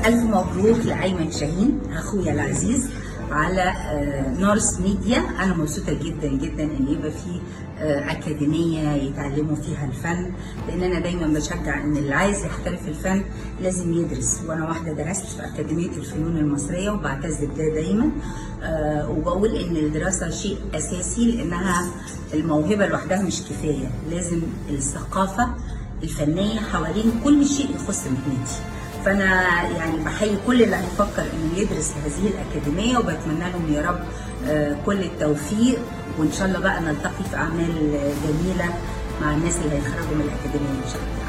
ألف مبروك لأيمن شاهين أخويا العزيز على آه، نورس ميديا أنا مبسوطة جدا جدا إن يبقى في آه، أكاديمية يتعلموا فيها الفن لأن أنا دايما بشجع إن اللي عايز يحترف الفن لازم يدرس وأنا واحدة درست في أكاديمية الفنون المصرية وبعتز بده دايما آه، وبقول إن الدراسة شيء أساسي لأنها الموهبة لوحدها مش كفاية لازم الثقافة الفنية حوالين كل شيء يخص مهنتي فانا يعني بحيي كل اللي هيفكر انه يدرس في هذه الاكاديميه وبتمنى لهم يا رب آه، كل التوفيق وان شاء الله بقى نلتقي في اعمال آه، جميله مع الناس اللي هيتخرجوا من الاكاديميه ان شاء الله